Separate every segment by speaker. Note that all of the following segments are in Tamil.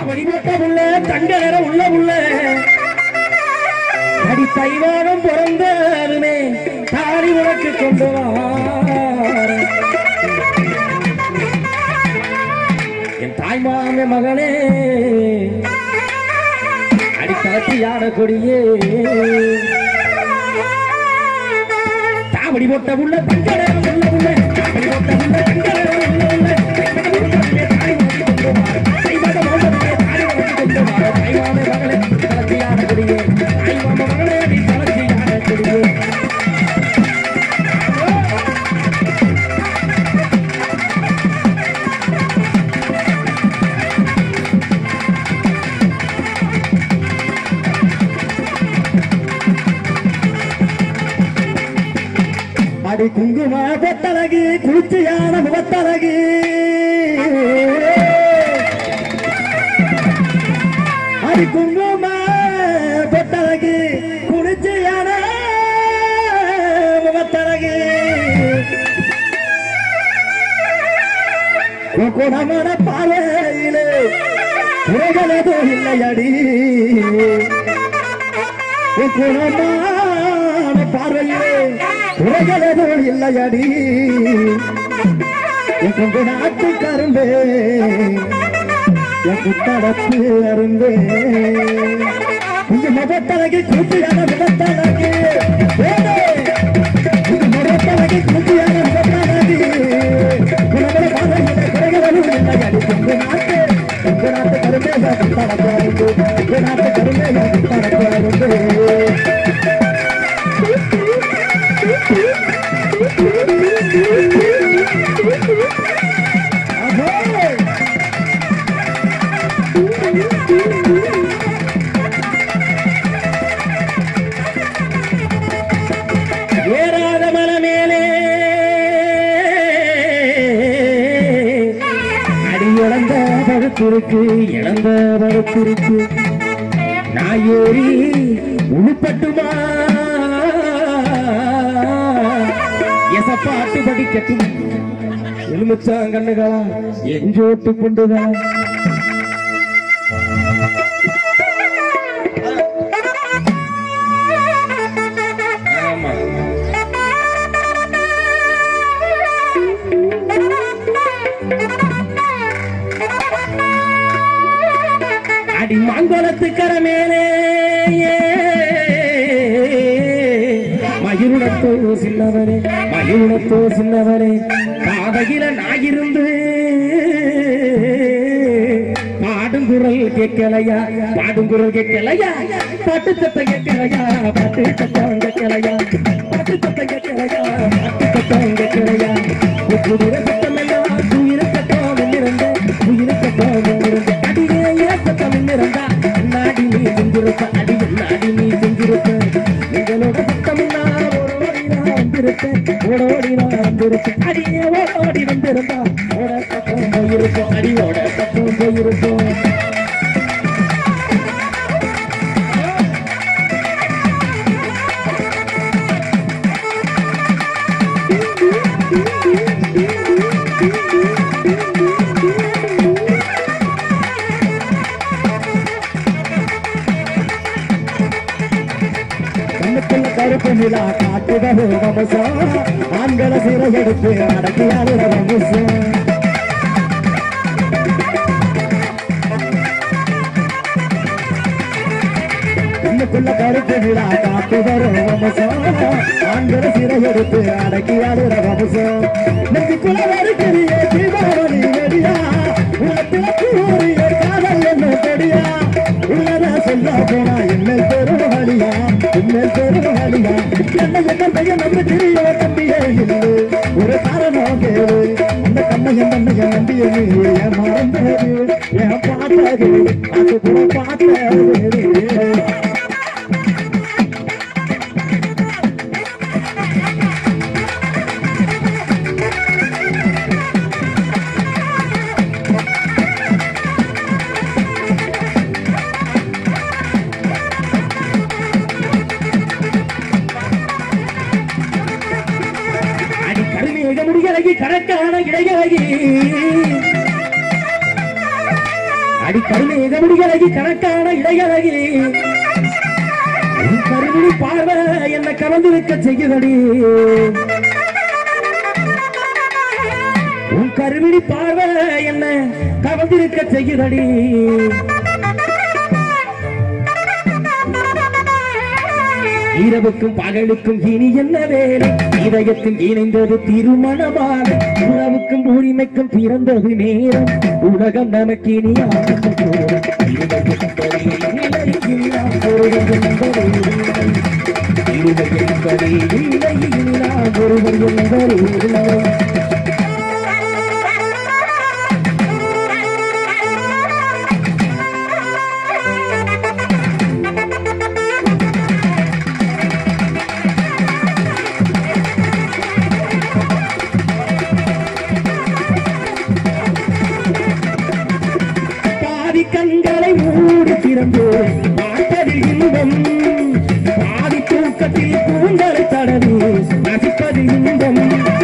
Speaker 1: தாவடிப்பட்ட புள்ள தங்க நிறம் உள்ள புள்ள அடி தைவானம் பிறந்தாலுமே தாடி உனக்கு கொண்டு வாரேன். என் தாய்மாம மகனே அடித்தளத்து யாட கொடியே தாவடி போட்ட உள்ள தங்க நிறம் உள்ள உள்ள தாவடி போட்ட உள்ள தங்க நிறம் உள்ள உள்ள தாய் உனக்கு கொண்டு வாரேன். தைவானம் பிறந்தாலுமே தாடி உனக்கு கொண்டு வாரேன். தாய்மாம மகளே அடித்தளத்து யாட கொடியே தாய்மாம மகளே அடித்தளத்து யாட கொடியே அடி குங்கும பொட்டழகு குளிர்ச்சியான முகத்தழகு அடி குங்கும பொட்டழகு குளிர்ச்சியான முகத்தழகு உன் குணமான பாலையிலே குறைகள் எதுவும் இல்லையடி உன் குணமான பார்வையிலே குறைகள் எதுவும் இல்லையடி என் கொண்டு நாட்டு கரும்பே என் குத்தடத்து அரும்பே உங்க முகத்தழகி கூட்டியான முகத்தழகி உங்க முகத்தழகி கூட்டியான முகத்தழகி குணங்களை பார்வையிலே குறைகள் எதுவும் இல்லையடி உங்க நாட்டு உங்க நாட்டு கரும்பே என் குத்தடத்து அரும்பு உங்க நாட்டு கரும்பே என் குத்தடத்து அரும்பு ஏறாத மலை மேலே அடி இழந்த பழுத்திருக்கு இழந்த பழுத்திருக்கு நான் ஏறி உழுப்பட்டுமா எசப்பாட்டு படிக்கட்டும் எலுமிச்சாங்கண்ணுகளா எஞ்சோட்டு கொண்டுகளா ஆமா அடி மாங்கோலத்துக்கர மேலே மயிருடத்தோ சின்னவரே மயிருடத்தோ சின்னவரே பாதையில நாயிருந்து பாடும் குரல் கேட்கலையா பாடும் குரல் கேட்கலையா பாட்டு சத்தம் கேட்கலையா பாட்டு சத்தம் கேட்கலையா பாட்டு சத்தம் கேட்கலையா பாட்டு சத்தம் கேட்கலையா குதிரை சத்தம் எல்லாம் துயிர சத்தம் இருந்த உயிர சத்தம் இருந்த அடியே ஏன் சத்தம் இருந்தா நாடி நீ செஞ்சிருப்ப அடி நாடி நீ செஞ்சிருப்ப எங்களோட சத்தம் ஓடோடி நான் வந்திருப்பேன் ஓடோடி நான் வந்திருப்பேன் அடியே ஓடோடி வந்திருந்தா ஓட சத்தம் போயிருப்போம் அடியோட சத்தம் போயிருப்போம் கண்ணுக்குள்ள கருப்பு நிலா காட்டுதோ வம்சம் ஆண்களை சிறை எடுத்து அடக்கியாளுட வம்சம் கண்ணுக்குள்ள கருப்பு நிலா காட்டுதோ வம்சம் ஆண்களை சிறை எடுத்து அடக்கியாளுட வம்சம் நெஞ்சுக்குள்ள வருகிறியே தீபாவளி வெடியா உலகத்துல கூறிய காதல் என்ன கொடியா உள்ளத சொல்ல போனா என்ன பெரும் வழியா என்ன பெரும் வழியா என்ன என்ன பையன் நம்ம தெரிய தம்பியே இல்லை ஒரு காரணம் கேளு அந்த கண்ணையன் தன்னைய நம்பிய நீ என் மறந்தது என் பார்த்தது அது கூட பார்த்தது அடி கருமேக முடியலகி கணக்கான இடையலகி அடிக்கடி மேகமுடிகளகி கணக்கான இடையழகி உன் கருவிழி பார்வை என்ன கலந்து வைக்க செய்யுதடி உன் கருவிழி பார்வை என்ன கவர்ந்திருக்க செய்யுதடி இரவுக்கும் பகலுக்கும் இனி என்ன வேலை இதயத்தில் இணைந்தது திருமணமாக உறவுக்கும் உரிமைக்கும் பிறந்தது நேரம் உலகம் நமக்கு இனி ஆனந்த கோலம். இருமை என்பதே இல்லை, இல்லா ஒருவர் என்பதே இல்லை. இருமை என்பதே இல்லை, இல்லா ஒருவர் என்பதே இல்லை. பாதி கண்களை மூடி திறந்து பார்ப்பதில் இன்பம் பாதி தூக்கத்தில் கூந்தலை தடவி ரசிப்பதில் இன்பம்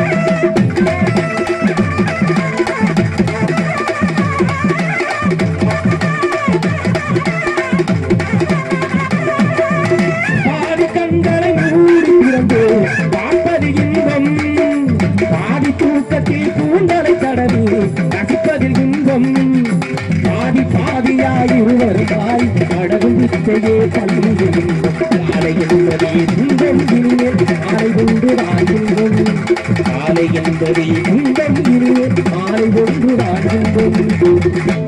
Speaker 1: பாதி கண்களை மூடி திறந்து பார்ப்பதில் இன்பம் பாதி தூக்கத்தில் கூந்தலை தடவி ரசிப்பதில் இன்பம் பாதி பாதியாய் இருவருமாய் கடவுள் வித்தையே பல்லுகின்றோம் காலை என்பதே இன்பம் இனியே ஆலை கொண்டு வாழ்கின்றோம் காலை என்பதே இன்பம் இனியே ஆலை கொண்டு வாழ்கின்றோம்